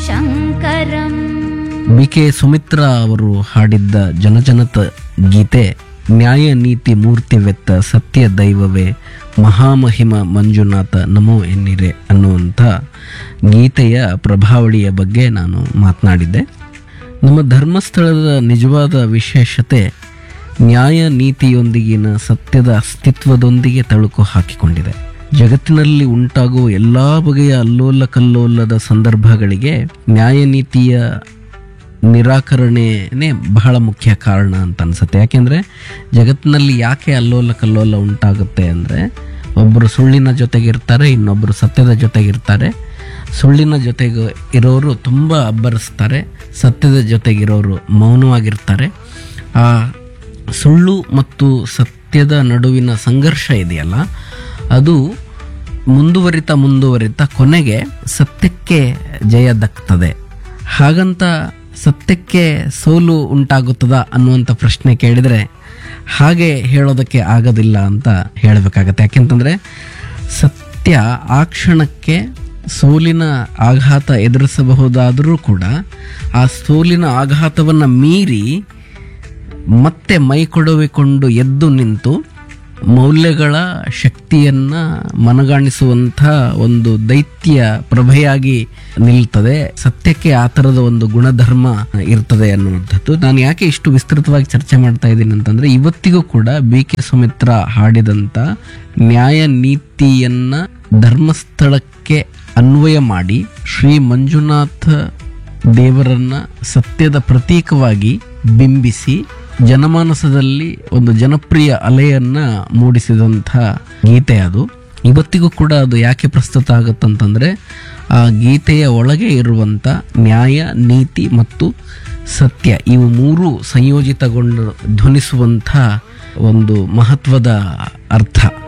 शङ्करम् B K Sumitra ಅವರು ಹಾಡಿದ್ದ ಜನಜನತ ಗೀತೆ ನ್ಯಾಯ ನೀತಿ ಮೂರ್ತಿವೆತ್ತ ಸತ್ಯ ದೈವವೇ ಮಹಾಮಹಿಮ ಮಂಜುನಾಥ ನಮೋ ಎನ್ನಿರೆ ಅನ್ನುವಂಥ ಗೀತೆಯ ಪ್ರಭಾವಳಿಯ ಬಗ್ಗೆ ನಾನು ಮಾತನಾಡಿದ್ದೆ ನಮ್ಮ ಧರ್ಮಸ್ಥಳದ ನಿಜವಾದ ವಿಶೇಷತೆ ನ್ಯಾಯ ನೀತಿಯೊಂದಿಗಿನ ಸತ್ಯದ ಅಸ್ತಿತ್ವದೊಂದಿಗೆ ತಳುಕು ಹಾಕಿಕೊಂಡಿದೆ ಜಗತ್ತಿನಲ್ಲಿ ಉಂಟಾಗುವ ಎಲ್ಲ ಬಗೆಯ ಅಲ್ಲೋಲ ಕಲ್ಲೋಲದ ಸಂದರ್ಭಗಳಿಗೆ ನ್ಯಾಯ ನೀತಿಯ ನಿರಾಕರಣೆನೇ ಬಹಳ ಮುಖ್ಯ ಕಾರಣ ಅಂತ ಅನ್ಸುತ್ತೆ ಯಾಕೆಂದರೆ ಜಗತ್ತಿನಲ್ಲಿ ಯಾಕೆ ಅಲ್ಲೋಲ ಕಲ್ಲೋಲ ಉಂಟಾಗುತ್ತೆ ಅಂದರೆ ಒಬ್ಬರು ಸುಳ್ಳಿನ ಜೊತೆಗಿರ್ತಾರೆ ಇನ್ನೊಬ್ಬರು ಸತ್ಯದ ಜೊತೆಗಿರ್ತಾರೆ ಸುಳ್ಳಿನ ಜೊತೆಗೆ ಇರೋರು ತುಂಬ ಅಬ್ಬರಿಸ್ತಾರೆ ಸತ್ಯದ ಜೊತೆಗಿರೋರು ಮೌನವಾಗಿರ್ತಾರೆ ಆ ಸುಳ್ಳು ಮತ್ತು ಸತ್ಯದ ನಡುವಿನ ಸಂಘರ್ಷ ಇದೆಯಲ್ಲ ಅದು ಮುಂದುವರಿತಾ ಮುಂದುವರಿತಾ ಕೊನೆಗೆ ಸತ್ಯಕ್ಕೆ ಜಯ ದಕ್ತದೆ ಹಾಗಂತ ಸತ್ಯಕ್ಕೆ ಸೋಲು ಉಂಟಾಗುತ್ತದ ಅನ್ನುವಂಥ ಪ್ರಶ್ನೆ ಕೇಳಿದರೆ ಹಾಗೆ ಹೇಳೋದಕ್ಕೆ ಆಗೋದಿಲ್ಲ ಅಂತ ಹೇಳಬೇಕಾಗತ್ತೆ ಯಾಕೆಂತಂದರೆ ಸತ್ಯ ಆ ಕ್ಷಣಕ್ಕೆ ಸೋಲಿನ ಆಘಾತ ಎದುರಿಸಬಹುದಾದರೂ ಕೂಡ ಆ ಸೋಲಿನ ಆಘಾತವನ್ನು ಮೀರಿ ಮತ್ತೆ ಮೈ ಕೊಡವಿಕೊಂಡು ಎದ್ದು ನಿಂತು ಮೌಲ್ಯಗಳ ಶಕ್ತಿಯನ್ನ ಮನಗಾಣಿಸುವಂಥ ಒಂದು ದೈತ್ಯ ಪ್ರಭೆಯಾಗಿ ನಿಲ್ತದೆ ಸತ್ಯಕ್ಕೆ ಆ ಥರದ ಒಂದು ಗುಣಧರ್ಮ ಇರ್ತದೆ ಅನ್ನುವಂಥದ್ದು ನಾನು ಯಾಕೆ ಇಷ್ಟು ವಿಸ್ತೃತವಾಗಿ ಚರ್ಚೆ ಮಾಡ್ತಾ ಇದ್ದೀನಿ ಅಂತಂದ್ರೆ ಇವತ್ತಿಗೂ ಕೂಡ ಬಿ ಕೆ ಸುಮಿತ್ರ ಹಾಡಿದಂಥ ನ್ಯಾಯ ನೀತಿಯನ್ನ ಧರ್ಮಸ್ಥಳಕ್ಕೆ ಅನ್ವಯ ಮಾಡಿ ಶ್ರೀ ಮಂಜುನಾಥ ದೇವರನ್ನ ಸತ್ಯದ ಪ್ರತೀಕವಾಗಿ ಬಿಂಬಿಸಿ ಜನಮಾನಸದಲ್ಲಿ ಒಂದು ಜನಪ್ರಿಯ ಅಲೆಯನ್ನ ಮೂಡಿಸಿದಂಥ ಗೀತೆ ಅದು ಇವತ್ತಿಗೂ ಕೂಡ ಅದು ಯಾಕೆ ಪ್ರಸ್ತುತ ಆಗುತ್ತಂತಂದ್ರೆ ಆ ಗೀತೆಯ ಒಳಗೆ ಇರುವಂಥ ನ್ಯಾಯ ನೀತಿ ಮತ್ತು ಸತ್ಯ ಇವು ಮೂರು ಸಂಯೋಜಿತಗೊಂಡು ಧ್ವನಿಸುವಂಥ ಒಂದು ಮಹತ್ವದ ಅರ್ಥ